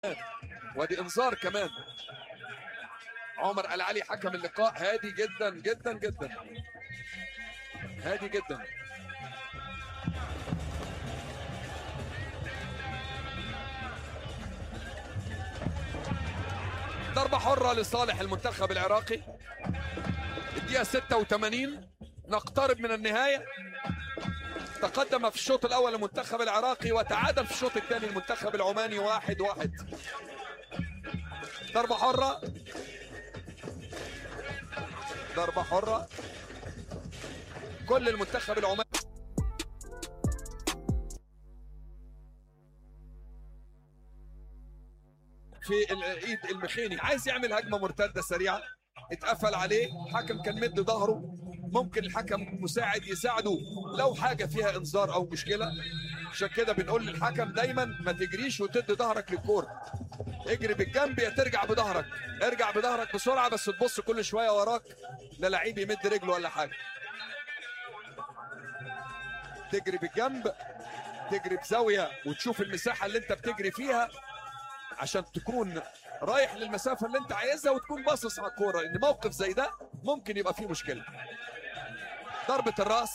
وادي انذار كمان عمر العلي حكم اللقاء هادي جدا جدا جدا هادي جدا ضربة حرة لصالح المنتخب العراقي الدقيقة 86 نقترب من النهاية تقدم في الشوط الأول المنتخب العراقي وتعادل في الشوط الثاني المنتخب العماني واحد واحد ضربة حرة ضربة حرة كل المنتخب العماني في الايد المخيني عايز يعمل هجمه مرتده سريعه اتقفل عليه حكم كان مد ظهره ممكن الحكم مساعد يساعده لو حاجه فيها انذار او مشكله عشان كده بنقول للحكم دايما ما تجريش وتدي ظهرك للكوره اجري بالجنب يا ترجع بظهرك ارجع بظهرك بسرعه بس تبص كل شويه وراك لا لعيب يمد رجله ولا حاجه تجري بالجنب تجري بزاويه وتشوف المساحه اللي انت بتجري فيها عشان تكون رايح للمسافه اللي انت عايزها وتكون باصص على الكوره ان موقف زي ده ممكن يبقى فيه مشكله ضربه الراس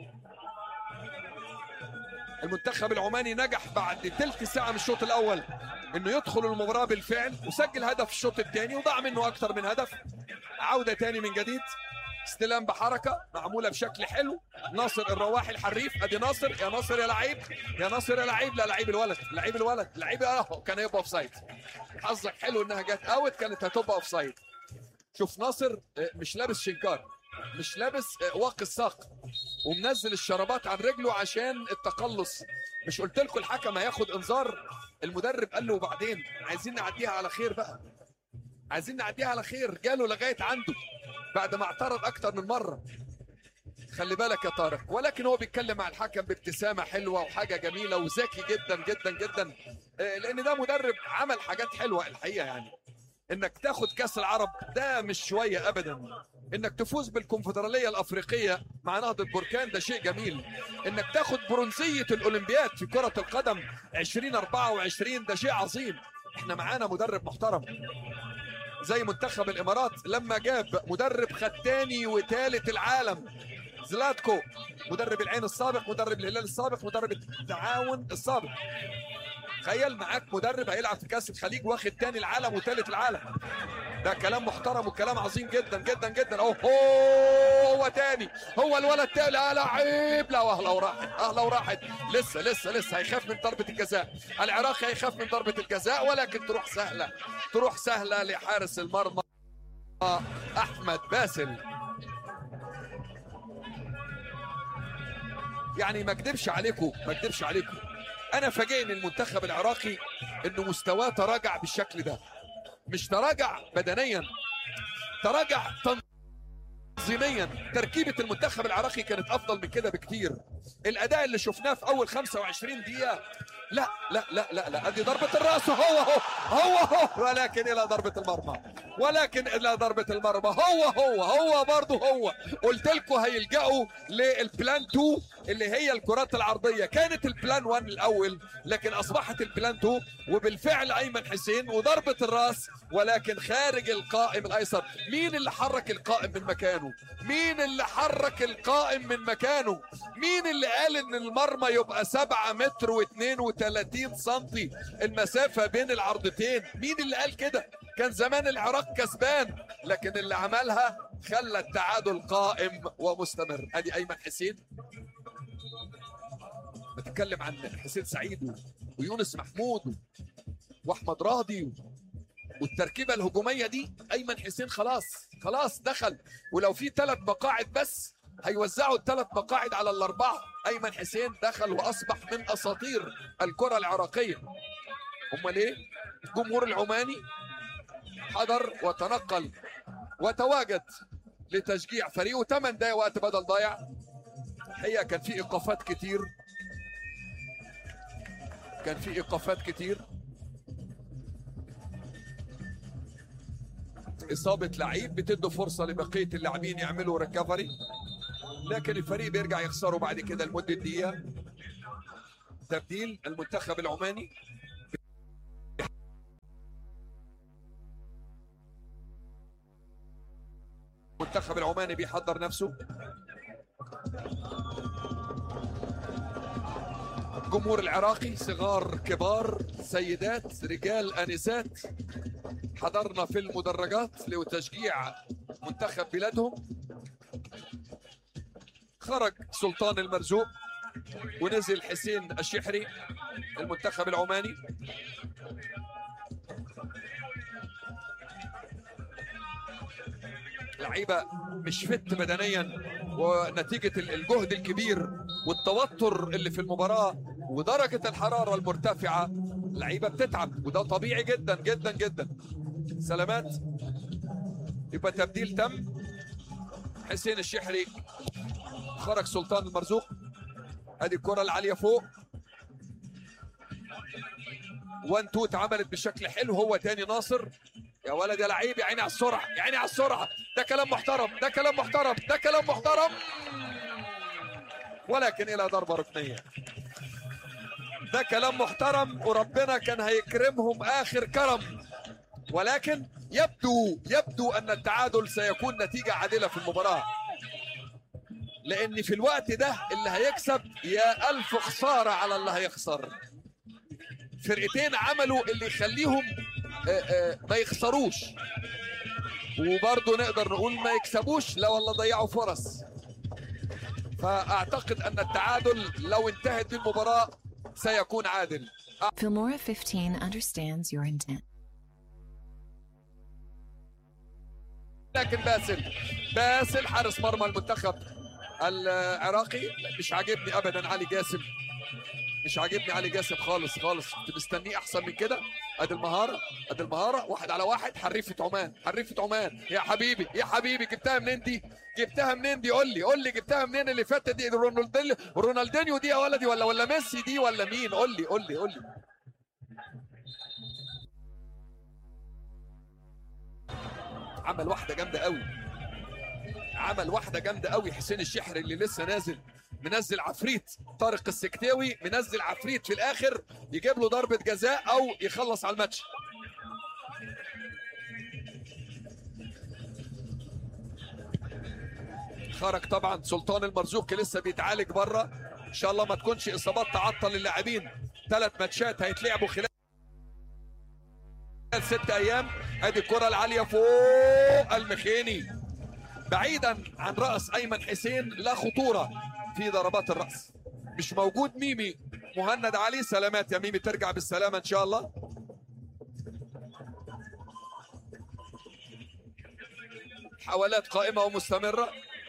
المنتخب العماني نجح بعد تلت ساعه من الشوط الاول انه يدخل المباراه بالفعل وسجل هدف في الشوط الثاني وضاع منه اكثر من هدف عوده تاني من جديد استلام بحركه معموله بشكل حلو ناصر الرواحي الحريف ادي ناصر يا ناصر يا لعيب يا ناصر يا لعيب لا لعيب الولد لعيب الولد لعيب اه كان هيبقى اوف سايد حظك حلو انها جت اوت كانت هتبقى اوف سايد شوف ناصر مش لابس شنكار مش لابس واقي الساق ومنزل الشرابات عن رجله عشان التقلص مش قلت لكم الحكم هياخد انذار المدرب قال له وبعدين عايزين نعديها على خير بقى عايزين نعديها على خير جاله لغايه عنده بعد ما اعترض اكتر من مره خلي بالك يا طارق ولكن هو بيتكلم مع الحكم بابتسامه حلوه وحاجه جميله وذكي جدا جدا جدا لان ده مدرب عمل حاجات حلوه الحقيقه يعني انك تاخد كاس العرب ده مش شويه ابدا انك تفوز بالكونفدراليه الافريقيه مع نهضه بركان ده شيء جميل انك تاخد برونزيه الاولمبياد في كره القدم 2024 ده شيء عظيم احنا معانا مدرب محترم زي منتخب الامارات لما جاب مدرب خد تاني وتالت العالم زلاتكو مدرب العين السابق مدرب الهلال السابق مدرب التعاون السابق تخيل معاك مدرب هيلعب في كاس الخليج واخد تاني العالم وتالت العالم ده كلام محترم وكلام عظيم جدا جدا جدا اهو هو تاني هو الولد تاني لا لعيب لا اهلا وراحت اهلا وراحت لسه لسه لسه هيخاف من ضربه الجزاء العراقي هيخاف من ضربه الجزاء ولكن تروح سهله تروح سهله لحارس المرمى احمد باسل يعني ما اكذبش عليكم ما اكذبش عليكم انا فاجئني المنتخب العراقي انه مستواه تراجع بالشكل ده مش تراجع بدنيا تراجع تنظيميا تركيبه المنتخب العراقي كانت افضل من كده بكتير الاداء اللي شفناه في اول 25 دقيقه لا لا لا لا لا ادي ضربه الراس هو هو هو هو ولكن الى ضربه المرمى ولكن الى ضربه المرمى هو هو هو برضه هو قلت لكم هيلجأوا للبلان 2 اللي هي الكرات العرضيه كانت البلان 1 الاول لكن اصبحت البلان 2 وبالفعل ايمن حسين وضربه الراس ولكن خارج القائم الايسر مين اللي حرك القائم من مكانه مين اللي حرك القائم من مكانه مين اللي قال ان المرمى يبقى 7 متر و32 سنتي المسافه بين العرضتين مين اللي قال كده كان زمان العراق كسبان لكن اللي عملها خلى التعادل قائم ومستمر ادي ايمن حسين بتكلم عن حسين سعيد ويونس محمود واحمد راضي والتركيبه الهجوميه دي ايمن حسين خلاص خلاص دخل ولو في ثلاث مقاعد بس هيوزعوا الثلاث مقاعد على الاربعه ايمن حسين دخل واصبح من اساطير الكره العراقيه امال ايه الجمهور العماني حضر وتنقل وتواجد لتشجيع فريقه 8 دقايق وقت بدل ضايع الحقيقه كان في ايقافات كتير كان في ايقافات كتير اصابه لعيب بتدوا فرصه لبقيه اللاعبين يعملوا ريكفري لكن الفريق بيرجع يخسروا بعد كده لمده دقيقه تبديل المنتخب العماني المنتخب العماني بيحضر نفسه الجمهور العراقي صغار كبار سيدات رجال انسات حضرنا في المدرجات لتشجيع منتخب بلادهم خرج سلطان المرزوق ونزل حسين الشحري المنتخب العماني لعيبه مش فت بدنيا ونتيجه الجهد الكبير والتوتر اللي في المباراه ودرجه الحراره المرتفعه لعيبه بتتعب وده طبيعي جدا جدا جدا سلامات يبقى تبديل تم حسين الشحري خرج سلطان المرزوق ادي الكره العاليه فوق 1 2 اتعملت بشكل حلو هو تاني ناصر يا ولد يا لعيب يا عيني على السرعه يا عيني على السرعه ده كلام محترم ده كلام محترم ده كلام محترم ولكن الى ضربه ركنيه ده كلام محترم وربنا كان هيكرمهم اخر كرم ولكن يبدو يبدو ان التعادل سيكون نتيجه عادله في المباراه لان في الوقت ده اللي هيكسب يا الف خساره على اللي هيخسر فرقتين عملوا اللي يخليهم آه، آه، ما يخسروش وبرضه نقدر نقول ما يكسبوش لا والله ضيعوا فرص فاعتقد ان التعادل لو انتهت بالمباراه سيكون عادل Filmora 15 understands your intent. لكن باسل باسل حارس مرمى المنتخب العراقي مش عاجبني ابدا علي جاسم مش عاجبني علي جاسم خالص خالص كنت مستنيه احسن من كده ادي المهاره ادي المهاره واحد على واحد حريفه عمان حريفه عمان يا حبيبي يا حبيبي جبتها منين دي جبتها منين دي قول لي قول لي جبتها منين اللي فاتت دي رونالدينيو رونالدينيو دي يا ولدي ولا ولا ميسي دي ولا مين قول لي قول لي قول لي عمل واحده جامده قوي عمل واحده جامده قوي حسين الشحري اللي لسه نازل منزل عفريت طارق السكتاوي منزل عفريت في الاخر يجيب له ضربه جزاء او يخلص على الماتش خرج طبعا سلطان المرزوقي لسه بيتعالج بره ان شاء الله ما تكونش اصابات تعطل اللاعبين ثلاث ماتشات هيتلعبوا خلال ست ايام ادي الكره العاليه فوق المخيني بعيدا عن راس ايمن حسين لا خطوره في ضربات الراس مش موجود ميمي مهند علي سلامات يا ميمي ترجع بالسلامه ان شاء الله حوالات قائمه ومستمره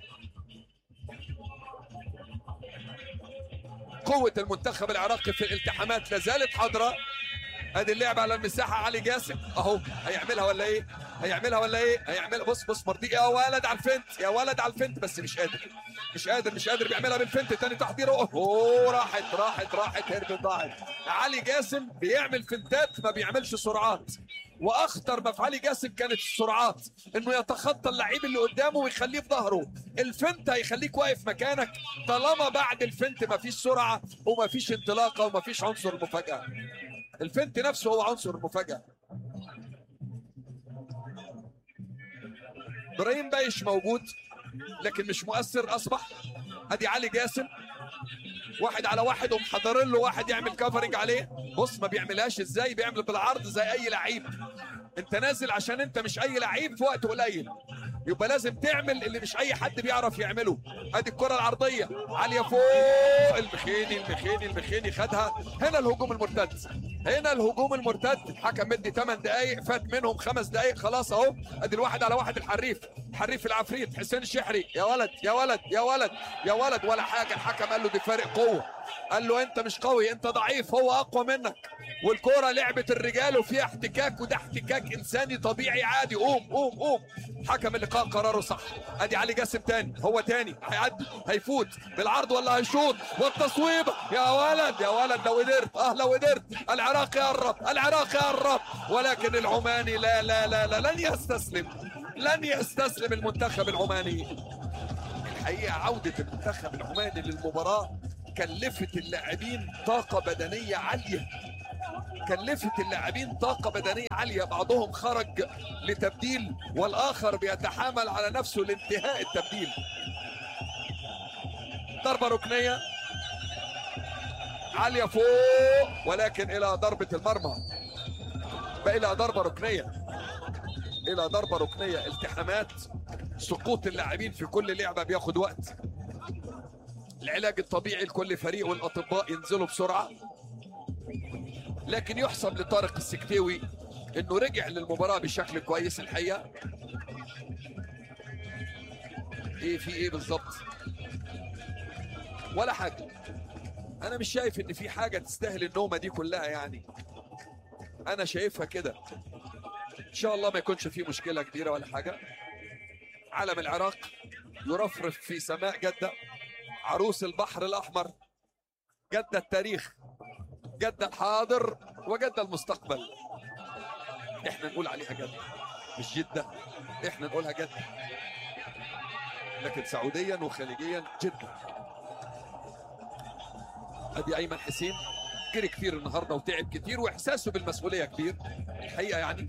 قوه المنتخب العراقي في الالتحامات لا زالت حاضره ادي اللعب على المساحه علي جاسم اهو هيعملها ولا ايه هيعملها ولا ايه هيعملها بص بص مرضي يا ولد على الفنت يا ولد على الفنت بس مش قادر مش قادر مش قادر بيعملها بالفنت تاني تحضيره اوه راحت راحت راحت هربت ضاعت علي جاسم بيعمل فنتات ما بيعملش سرعات واخطر ما في علي جاسم كانت السرعات انه يتخطى اللعيب اللي قدامه ويخليه في ظهره الفنت هيخليك واقف مكانك طالما بعد الفنت ما فيش سرعه وما فيش انطلاقه وما فيش عنصر المفاجاه الفنت نفسه هو عنصر المفاجاه ابراهيم بايش موجود لكن مش مؤثر اصبح ادي علي جاسم واحد على واحد ومحضرين له واحد يعمل كفرنج عليه بص ما بيعملهاش ازاي بيعمل بالعرض زي اي لعيب انت نازل عشان انت مش اي لعيب في وقت قليل يبقى لازم تعمل اللي مش اي حد بيعرف يعمله ادي الكره العرضيه عاليه فوق المخيني المخيني المخيني خدها هنا الهجوم المرتد هنا الهجوم المرتد الحكم مدي 8 دقائق فات منهم خمس دقائق خلاص اهو ادي الواحد على واحد الحريف حريف العفريت حسين الشحري يا ولد يا ولد يا ولد يا ولد ولا حاجه الحكم قال له دي فارق قوه قال له انت مش قوي انت ضعيف هو اقوى منك والكرة لعبة الرجال وفيها احتكاك وده احتكاك انساني طبيعي عادي قوم قوم قوم حكم اللقاء قراره صح ادي علي جاسم تاني هو تاني هيعدي هيفوت بالعرض ولا هيشوط والتصويبة يا ولد يا ولد لو قدرت اه لو قدرت العراق يقرب العراق يقرب ولكن العماني لا لا لا لا لن يستسلم لن يستسلم المنتخب العماني الحقيقة عودة المنتخب العماني للمباراة كلفت اللاعبين طاقة بدنية عالية كلفت اللاعبين طاقة بدنية عالية بعضهم خرج لتبديل والآخر بيتحامل على نفسه لانتهاء التبديل ضربة ركنية عالية فوق ولكن إلى ضربة المرمى بقى إلى ضربة ركنية إلى ضربة ركنية التحامات سقوط اللاعبين في كل لعبة بياخد وقت العلاج الطبيعي لكل فريق والأطباء ينزلوا بسرعة لكن يحسب لطارق السكتيوي انه رجع للمباراه بشكل كويس الحقيقه ايه في ايه بالظبط ولا حاجه انا مش شايف ان في حاجه تستاهل النومه دي كلها يعني انا شايفها كده ان شاء الله ما يكونش في مشكله كبيره ولا حاجه علم العراق يرفرف في سماء جده عروس البحر الاحمر جده التاريخ جدة الحاضر وجدة المستقبل احنا نقول عليها جدة مش جدة احنا نقولها جدة لكن سعوديا وخليجيا جدة ادي ايمن حسين جري كتير النهارده وتعب كتير واحساسه بالمسؤوليه كبير الحقيقه يعني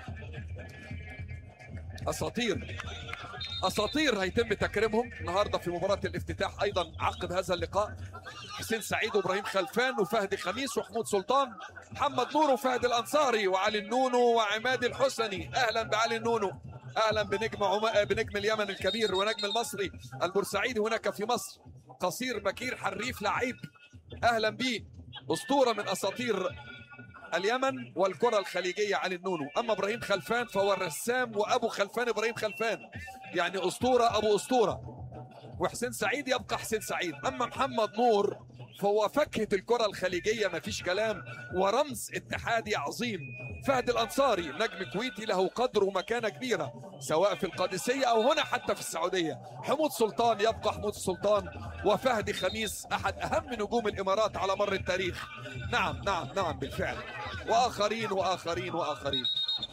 اساطير اساطير هيتم تكريمهم النهارده في مباراه الافتتاح ايضا عقب هذا اللقاء حسين سعيد وابراهيم خلفان وفهدي خميس وحمود سلطان محمد نور وفهد الانصاري وعلي النونو وعماد الحسني اهلا بعلي النونو اهلا بنجم عم... بنجم اليمن الكبير ونجم المصري البورسعيدي هناك في مصر قصير مكير حريف لعيب اهلا بيه اسطوره من اساطير اليمن والكره الخليجيه علي النونو اما ابراهيم خلفان فهو الرسام وابو خلفان ابراهيم خلفان يعني اسطوره ابو اسطوره وحسين سعيد يبقى حسين سعيد اما محمد نور فهو فاكهه الكره الخليجيه ما فيش كلام ورمز اتحادي عظيم فهد الانصاري نجم كويتي له قدر ومكانه كبيره سواء في القادسيه او هنا حتى في السعوديه حمود سلطان يبقى حمود السلطان وفهدي خميس احد اهم نجوم الامارات على مر التاريخ نعم نعم نعم بالفعل واخرين واخرين واخرين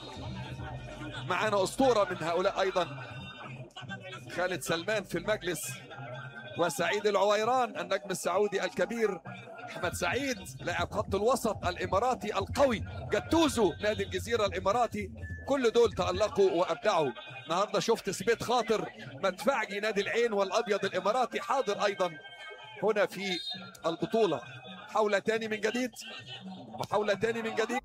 معنا اسطوره من هؤلاء ايضا خالد سلمان في المجلس وسعيد العويران النجم السعودي الكبير احمد سعيد لاعب خط الوسط الاماراتي القوي جتوزو نادي الجزيره الاماراتي كل دول تالقوا وابدعوا النهارده شفت سبيت خاطر مدفعجي نادي العين والابيض الاماراتي حاضر ايضا هنا في البطوله حولة تاني من جديد محاولة تاني من جديد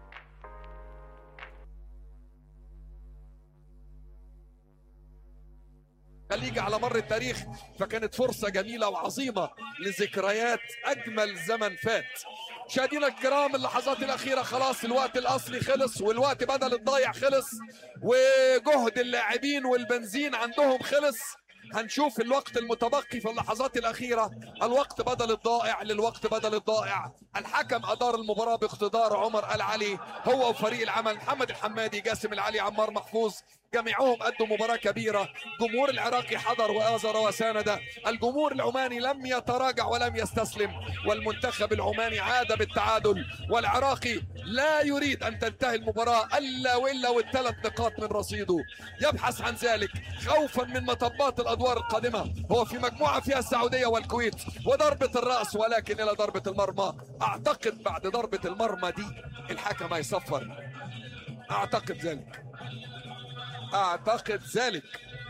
الخليج على مر التاريخ فكانت فرصة جميلة وعظيمة لذكريات أجمل زمن فات مشاهدينا الكرام اللحظات الأخيرة خلاص الوقت الأصلي خلص والوقت بدل الضايع خلص وجهد اللاعبين والبنزين عندهم خلص هنشوف الوقت المتبقي في اللحظات الأخيرة الوقت بدل الضائع للوقت بدل الضائع الحكم أدار المباراة باقتدار عمر العلي هو وفريق العمل محمد الحمادي جاسم العلي عمار محفوظ جميعهم أدوا مباراة كبيرة جمهور العراقي حضر وآزر وساند الجمهور العماني لم يتراجع ولم يستسلم والمنتخب العماني عاد بالتعادل والعراقي لا يريد أن تنتهي المباراة إلا وإلا والثلاث نقاط من رصيده يبحث عن ذلك خوفا من مطبات الأدوار القادمة هو في مجموعة فيها السعودية والكويت وضربة الرأس ولكن إلى ضربة المرمى أعتقد بعد ضربة المرمى دي الحكم هيصفر أعتقد ذلك اعتقد ذلك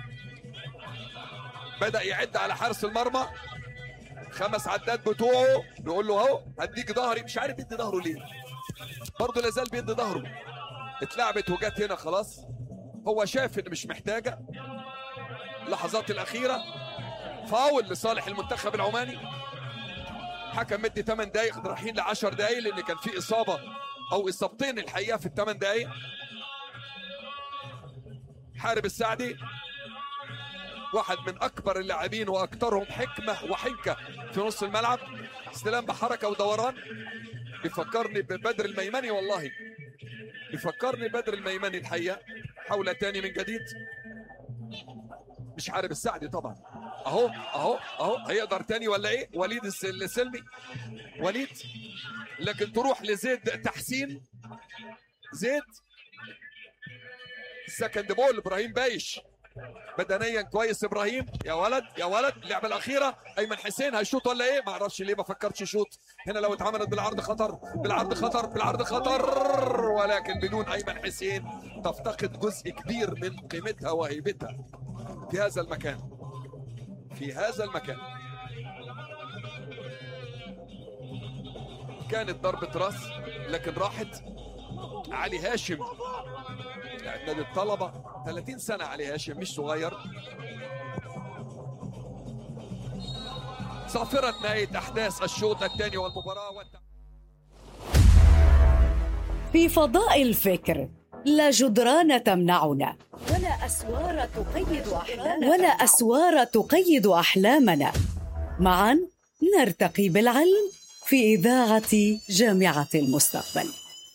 بدا يعد على حارس المرمى خمس عدات بتوعه بيقول له اهو هديك ظهري مش عارف يدي ظهره ليه برضه لازال بيدي ظهره اتلعبت وجت هنا خلاص هو شاف ان مش محتاجه اللحظات الاخيره فاول لصالح المنتخب العماني حكم مدي 8 دقايق رايحين ل 10 دقايق لان كان في اصابه او اصابتين الحقيقه في الثمان دقايق حارب السعدي واحد من اكبر اللاعبين واكثرهم حكمه وحنكه في نص الملعب استلام بحركه ودوران بيفكرني ببدر الميمني والله بيفكرني بدر الميمني الحقيقه حولة تاني من جديد مش حارب السعدي طبعا اهو اهو اهو هيقدر تاني ولا ايه وليد السلمي وليد لكن تروح لزيد تحسين زيد سكند بول ابراهيم بايش بدنيا كويس ابراهيم يا ولد يا ولد اللعبه الاخيره ايمن حسين هيشوط ولا ايه ما اعرفش ليه ما فكرش يشوط هنا لو اتعملت بالعرض خطر بالعرض خطر بالعرض خطر ولكن بدون ايمن حسين تفتقد جزء كبير من قيمتها وهيبتها في هذا المكان في هذا المكان كانت ضربة راس لكن راحت علي هاشم لاعب نادي الطلبة 30 سنة علي هاشم مش صغير صافرة نهاية أحداث الشوط الثاني والمباراة والت... في فضاء الفكر لا جدران تمنعنا ولا أسوار تقيد أحلامنا ولا أسوار تقيد أحلامنا معا نرتقي بالعلم في إذاعة جامعة المستقبل